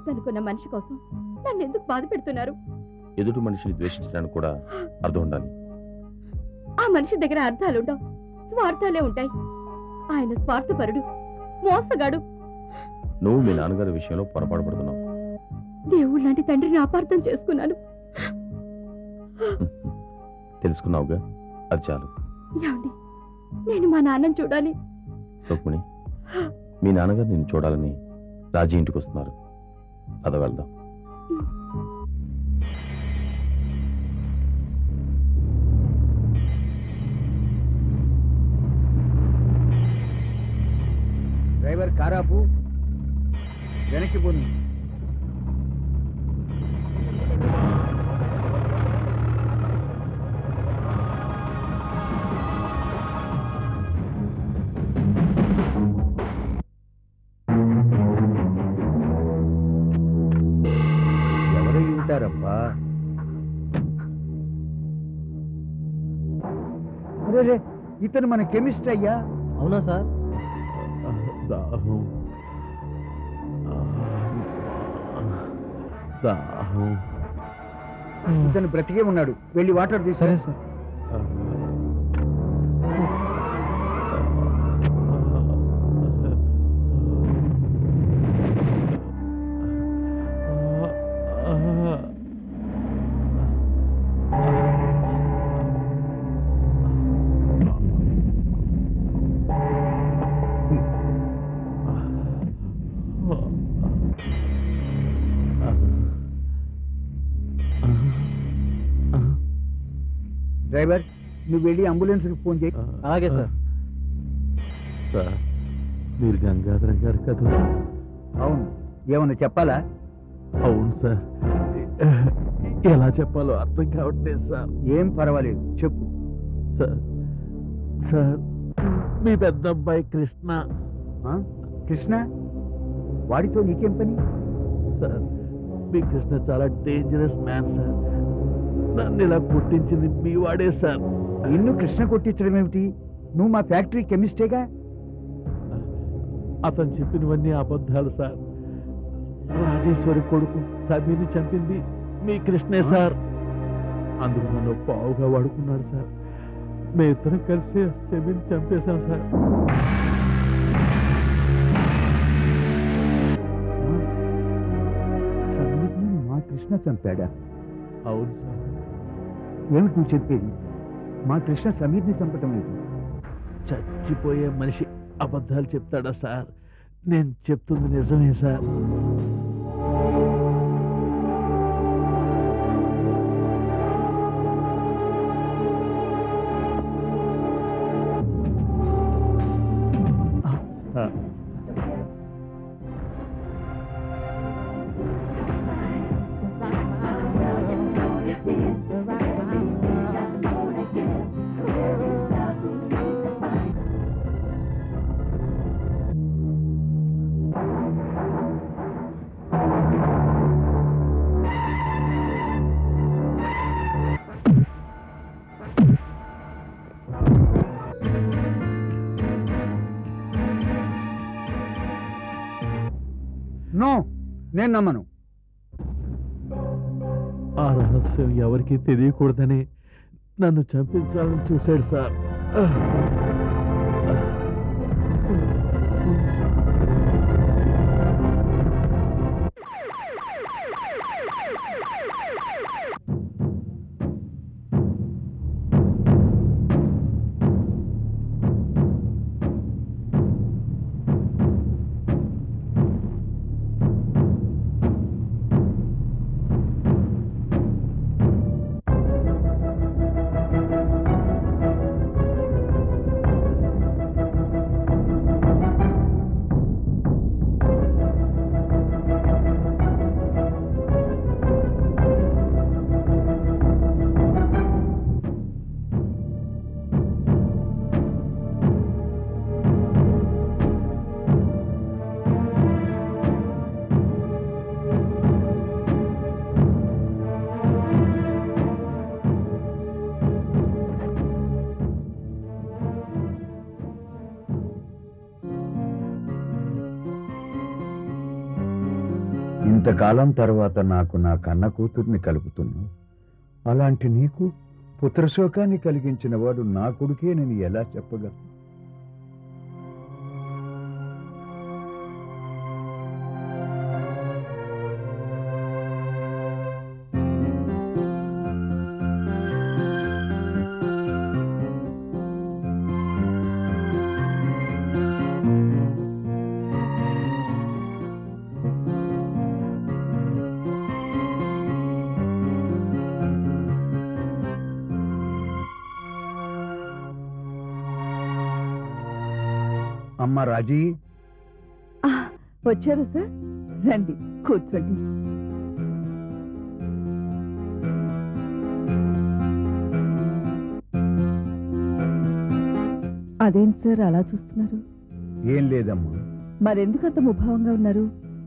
వద్దనుకున్న మనిషి కోసం నన్ను ఎందుకు బాధ పెడుతున్నారు ఎదుటి మనిషిని ద్వేషించడానికి కూడా అర్థం ఉండాలి ఆ మనిషి దగ్గర అర్థాలుండవు స్వార్థాలే ఉంటాయి ఆయన స్వార్థపరుడు మోసగాడు నువ్వు మీ నాన్నగారి విషయంలో పొరపాటు పడుతున్నావు దేవుడు లాంటి తండ్రిని అపార్థం చేసుకున్నాను తెలుసుకున్నావుగా అది చాలు ఏమండి నేను మా నాన్నని చూడాలి రుక్మిణి మీ నాన్నగారు నిన్ను చూడాలని రాజీ ఇంటికి వస్తున్నారు పద వెళ్దాం డ్రైవర్ కారాపు వెనక్కి పోను ఎవరై ఉంటారబ్బా అరే రే, ఇతను మన కెమిస్ట్ అయ్యా అవునా సార్ దాహం దాహం ఇతను బ్రతికే ఉన్నాడు వెళ్ళి వాటర్ తీసు సరే సార్ డ్రైవర్ నువ్వు వెళ్ళి అంబులెన్స్ కి ఫోన్ చేయి అలాగే సార్ సార్ మీరు గంగాధరం గారు కదా అవును ఏమన్నా చెప్పాలా అవును సార్ ఎలా చెప్పాలో అర్థం కావట్లేదు సార్ ఏం పర్వాలేదు చెప్పు సార్ సార్ మీ పెద్ద అబ్బాయి కృష్ణ ఆ? కృష్ణ వాడితో నీకేం పని సార్ మీ కృష్ణ చాలా డేంజరస్ మ్యాన్ సార్ నన్ను ఇలా కొట్టించింది మీ వాడే సార్ నిన్ను కృష్ణ కొట్టించడం ఏమిటి నువ్వు మా ఫ్యాక్టరీ కెమిస్టేగా అతను చెప్పినవన్నీ అబద్ధాలు సార్ రాజేశ్వరి కొడుకు సమీర్ని చంపింది మీ కృష్ణే సార్ అందుకు నన్ను పావుగా వాడుకున్నాడు సార్ మేమిద్దరం కలిసి సమీర్ని చంపేశాం సార్ సంగీత్ని మా కృష్ణ చంపాడా అవును సార్ ఏమిటి నువ్వు చెప్పేది మా కృష్ణ సమీర్ని చంపటం లేదు చచ్చిపోయే మనిషి అబద్ధాలు చెప్తాడా సార్ నేను చెప్తుంది నిజమే సార్ నో నేను నమ్మను ఆ రహస్యం ఎవరికీ తెలియకూడదని నన్ను చంపించాలని చూశాడు సార్ ఆ ఇంతకాలం తర్వాత నాకు నా కన్న కూతుర్ని కలుపుతున్నావు అలాంటి నీకు పుత్రశోకాన్ని కలిగించిన వాడు నా కొడుకే నేను ఎలా చెప్పగలను అమ్మ రాజీ వచ్చారా సార్ రండి కూర్చోండి అదేంటి సార్ అలా చూస్తున్నారు ఏం లేదమ్మా మరెందుకు అంత ముభావంగా ఉన్నారు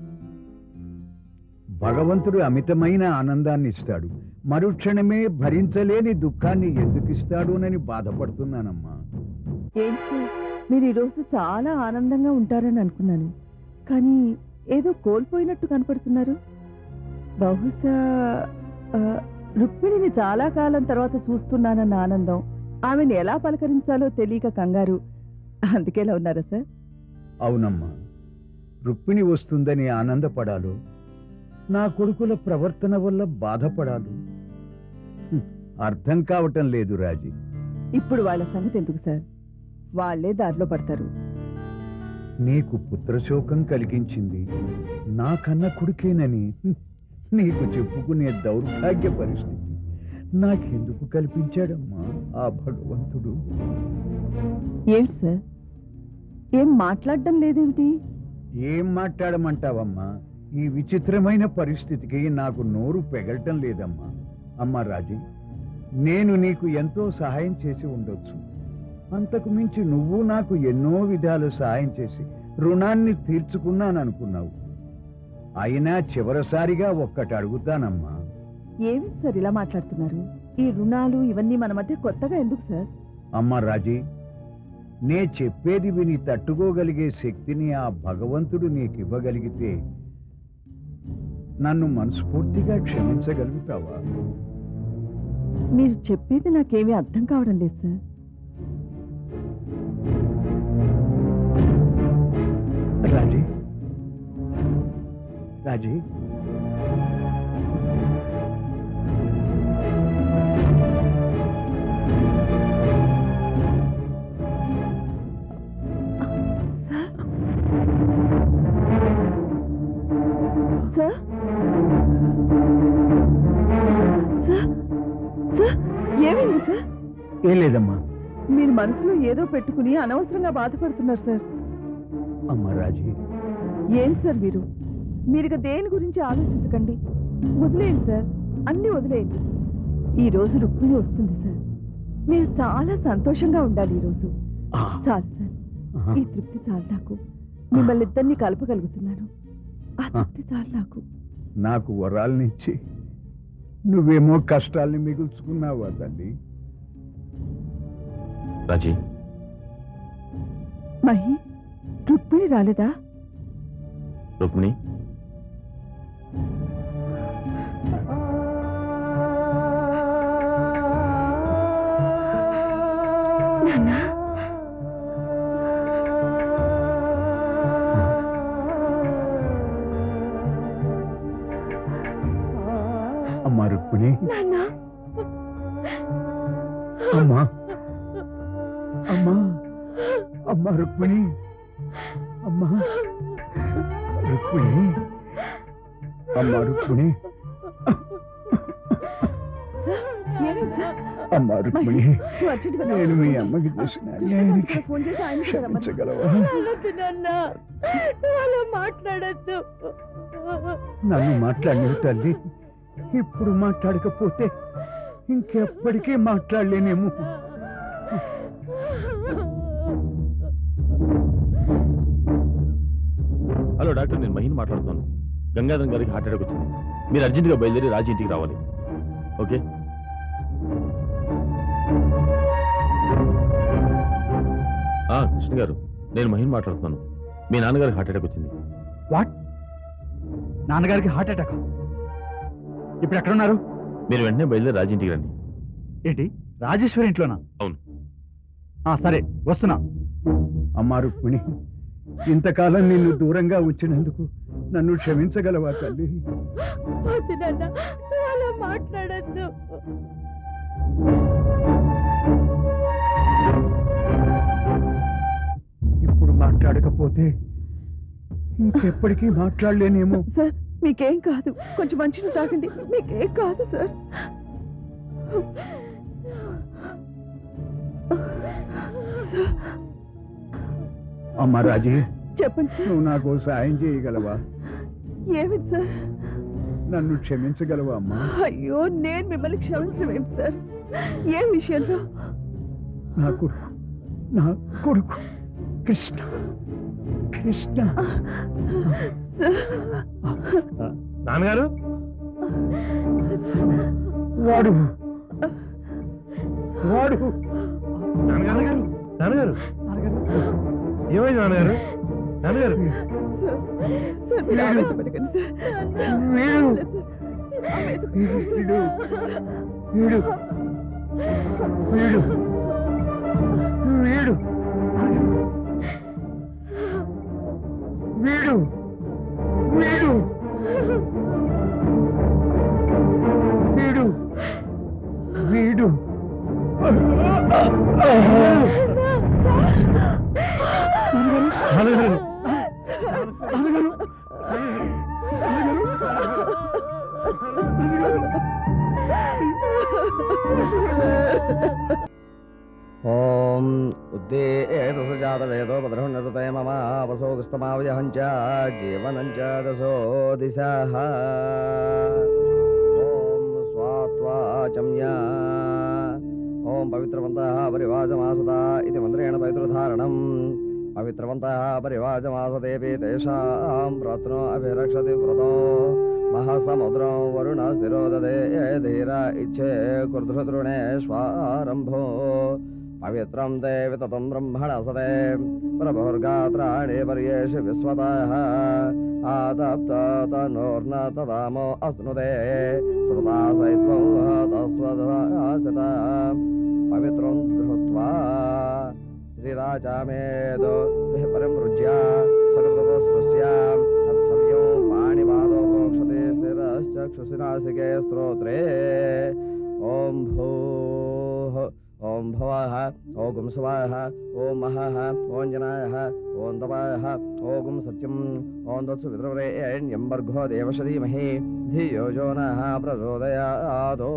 భగవంతుడు అమితమైన ఆనందాన్ని ఇస్తాడు మరుక్షణమే భరించలేని దుఃఖాన్ని ఎందుకు ఇస్తాడోనని బాధపడుతున్నానమ్మా ఏంటి సార్ మీరు ఈరోజు చాలా ఆనందంగా ఉంటారని అనుకున్నాను కానీ ఏదో కోల్పోయినట్టు కనపడుతున్నారు బహుశా ఆ, రుక్మిణిని చాలా కాలం తర్వాత చూస్తున్నానన్న ఆనందం ఆమెను ఎలా పలకరించాలో తెలియక కంగారు అందుకేలా ఉన్నారా సార్ అవునమ్మా రుక్మిణి వస్తుందని ఆనందపడాలో నా కొడుకుల ప్రవర్తన వల్ల బాధపడాలో హ్మ్, అర్థం కావటం లేదు రాజీ ఇప్పుడు వాళ్ళ సంగతి ఎందుకు సార్ వాళ్ళే దారిలో పడతారు నీకు పుత్రశోకం కలిగించింది నా కన్న కొడుకేనని హ్మ్, నీకు చెప్పుకునే దౌర్భాగ్య పరిస్థితి నాకెందుకు కల్పించాడమ్మా ఆ భగవంతుడు ఏంటి సార్ ఏం మాట్లాడడం లేదేమిటి ఏం మాట్లాడమంటావమ్మా ఈ విచిత్రమైన పరిస్థితికి నాకు నోరు పెగలటం లేదమ్మా అమ్మా రాజీ నేను నీకు ఎంతో సహాయం చేసి ఉండొచ్చు అంతకు మించి నువ్వు నాకు ఎన్నో విధాలు సహాయం చేసి రుణాన్ని తీర్చుకున్నాననుకున్నావు అయినా చివరిసారిగా ఒక్కటి అడుగుతానమ్మా ఏమి సార్ ఇలా మాట్లాడుతున్నారు ఈ రుణాలు ఇవన్నీ మన మధ్య కొత్తగా ఎందుకు సార్ అమ్మ రాజీ నే చెప్పేది విని తట్టుకోగలిగే శక్తిని ఆ భగవంతుడు నీకు ఇవ్వగలిగితే నన్ను మనస్ఫూర్తిగా క్షమించగలుగుతావా మీరు చెప్పేది నాకేమీ అర్థం కావడం లేదు sir Raji Raji sir sir sir ఏమైంది సార్ ఏం లేదమ్మా మీరు మనసులో ఏదో పెట్టుకుని అనవసరంగా బాధపడుతున్నారు సార్ అమ్మ రాజీ ఏం సార్ మీరు మీరిక దేని గురించి ఆలోచించకండి వదిలేయండి సార్ అన్ని వదిలేయండి ఈ రోజు రుక్మిణి వస్తుంది సార్ మీరు చాలా సంతోషంగా ఉండాలి ఈ రోజు ఆ, చాలు సార్ ఆ, ఈ తృప్తి చాలు నాకు మిమ్మల్ని ఇద్దరిని కలపగలుగుతున్నాను ఆ తృప్తి చాలు నాకు నాకు వరాలనిచ్చి నువ్వేమో కష్టాల్ని మిగుల్చుకున్నావా తల్లి రాజీ మహి రుక్మిణి రాలేదా రుక్మిణి నాన్నా అమ్మా రుక్మిణి నాన్నా అమ్మా అమ్మా అమ్మా రుక్మిణి అమ్మా రుక్మిణి అమ్మా రుక్మిణి ఏమైంది సార్? అమ్మా రుక్మిణి నువ్వు అర్జెంటుగా రా. నేను మీ అమ్మకి చేసిన కృష్ణ అన్యాయానికి గారికి ఫోన్ చేసి ఆయన కూడా రమ్మని. క్షమించగలవా అనొద్దు నాన్నా నువ్వు అలా మాట్లాడద్దు నన్ను మాట్లాడినవి తల్లి ఇప్పుడు మాట్లాడకపోతే ఇంకెప్పటికీ మాట్లాడలేనేమో హలో డాక్టర్ నేను మహిన్ మాట్లాడుతున్నాను గంగాధరం గారికి హార్ట్ అటాక్ వచ్చింది మీరు అర్జెంటుగా బయలుదేరి రాజీ ఇంటికి రావాలి ఓకే ఆ, కృష్ణ గారు నేను మహిన్ మాట్లాడుతున్నాను మీ నాన్నగారికి హార్ట్ అటాక్ వచ్చింది వాట్ నాన్నగారికి హార్ట్ అటాక్ ఇప్పుడు ఎక్కడున్నారు మీరు వెంటనే బయలుదేరి రాజీ ఇంటికి రండి ఏంటి రాజేశ్వరి ఇంట్లోనా అవును. ఆ, సరే వస్తున్నా అమ్మా రుక్మిణి ఇంతకాలం నిన్ను దూరంగా ఉంచినందుకు నన్ను క్షమించగలవా తల్లి వద్దు నాన్న నువ్వు అలా మాట్లాడద్దు ఇప్పుడు మాట్లాడకపోతే ఇంకెప్పటికీ మాట్లాడలేనేమో సార్ మీకేం కాదు కొంచెం మంచిని తాగండి మీకేం కాదు సార్ అమ్మా రాజీ చెప్పండి సార్ నువ్వు నాకు సాయం చేయగలవా ఏమిటి సార్ నన్ను క్షమించగలవా అమ్మా అయ్యో నేను మిమ్మల్ని క్షమించడం ఏమిటి సార్ ఏ విషయంలో నా కొడుకు నా కొడుకు కృష్ణ కృష్ణ నాన్నగారు వాడు వాడు నాన్నగారు నాన్నగారు ఏమైంది నాన్నగారు నాన్నగారు సార్ సార్ మీరు ఆవేశపడకండి సార్ వీడు ఆవేశపడకండి వీడు వీడు వీడు వీడు వీడు వీడు వీడు వీడు నాన్నగారు ఓం ఉద్దేతసుజాత వేదో భద్రం నిరుతయ మమ వసోగస్తమావయహం చ జీవనం చ దశో దిశః ఓం స్వాత్వాచమ్య ఓం పవిత్రవంతः పరివాజమాసత ఇది మంత్రేణ పవిత్రధారణం పవిత్రవంతः పరివాజమాసతేపి తేషాం ప్రాప్నో అభిరక్షతి వ్రతో మహాసముద్రం వరుణ స్థిరోదదే ధీర ఇచ్చే కుర్ధృతృణేష్వారంభో పవిత్రం తే వితతం బ్రహ్మణ సదే ప్రభుర్గాత్రాణి పర్యేషు విశ్వతః ఆదప్తనోర్న తదామో అస్నుదే శ్రుతా సైత్వం తస్వదాసిత పవిత్రం ధృత్వా శ్రీరాచామేదో పరిమృజ్య సకృతపస్పృశ్య తత్సవ్యం పాణిపాదో ప్రోక్షతే శిరశ్చక్షుషినాసికే స్తోత్రే ఓం భూః ఓం భవః ఓం శివాయ ఓం మహః ఓం జనాయ ఓం తపాయ ఓం సత్యం ఓం దత్సు పితృవ్రేణ్యం భర్గో దేవశధీమహి ధియో జో నః ప్రచోదయాదో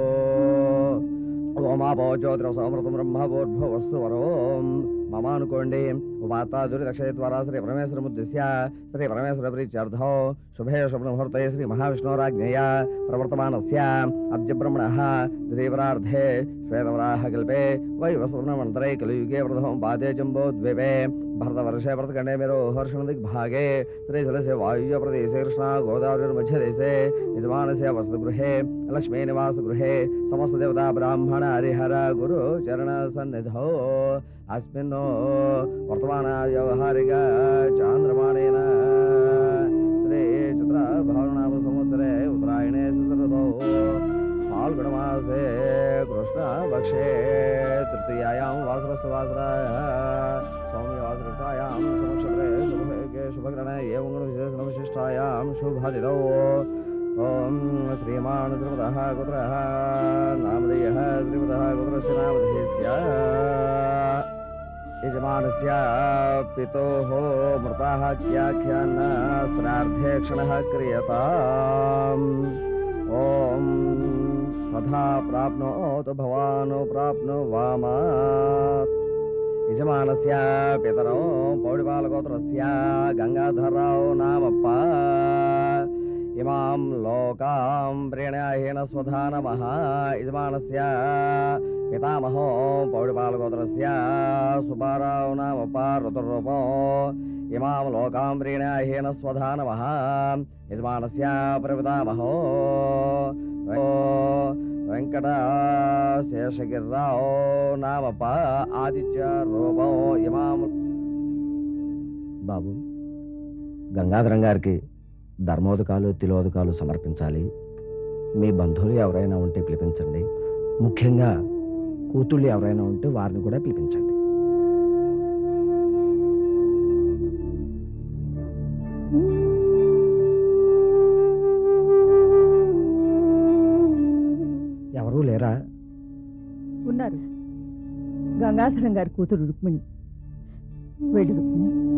ఓమాపో జ్యోతిరసమృతం బ్రహ్మభూర్భువస్సు వరోం మమ అనుకోండి ఉపాత్తాదురి దక్షయత్వరా శ్రీ పరమేశ్వరముద్దిశ్య శ్రీ పరమేశ్వర ప్రీత్యర్థో శుభే శుభముహూర్తే శ్రీ మహావిష్ణోరాజ్ఞయ ప్రవర్తమానస్య అద్య బ్రహ్మణः ద్వితీయపరార్ధే శ్వేతవరాహ కల్పే వైవస్వర్ణమంతరే కలియుగే ప్రథమం పాదే జంబో ద్వీపే భరతవర్షే భరతఖండే मेरो हर्षण दिग्भागे श्रीशलस्य वायुव्य प्रदेशे कृष्णा गोदावरीर्मध्यदेशे यजमानस्य वसतगृहे लक्ष्मी निवासगृहे समस्तदेवता ब्राह्मण हरिहर गुरु चरण सन्निधौ अस्मिन् वर्तमान व्यवहारिक चान्द्रमाणेन श्री चित्र भावनाम संवत्सरे उत्तरायणे सुकृतौ फाल्गुणमासे कृष्णपक्षे तृतीयायां वासरस्तुवासराः सौम्यवासरतायां शुभक्षत्रे शुभके शुभग्रहणे एवं गुणविशेषणविशिष्टायां शुभादितौ ॐ श्रीमान् त्रिपदः कुत्रः नामधेयः त्रिपदः कुत्रस्य नामधेयस्य यजमानस्य पितोः मृताः क्याख्यान श्राद्धे क्षणः क्रियताम् ॐ तथा प्राप्नोतु भवान् प्राप्नुवामात् यजमानस्य पितरौ पौडिपालगोत्रस्य गङ्गाधरौ नामप्प इमां लोकां प्रीणयाहेन स्वधा नमः यजमानस्य पितामहो पौडिपालगोत्रस्य सुबाराव नामप्प ऋतुरूपो इमां लोकां प्रीणयाहेन स्वधा नमः यजमानस्य प्रपितामहो వెంకటశేషగిరిరావు నామప ఆదిత్య రూపం ఇమాము బాబు గంగాధరం గారికి ధర్మోదకాలు తిలోదకాలు సమర్పించాలి మీ బంధువులు ఎవరైనా ఉంటే పిలిపించండి ముఖ్యంగా కూతుళ్ళు ఎవరైనా ఉంటే వారిని కూడా పిలిపించండి ఎవరూ లేరా ఉన్నారు గంగాధరం గారి కూతురు రుక్మిణి వెళ్ళు రుక్మిణి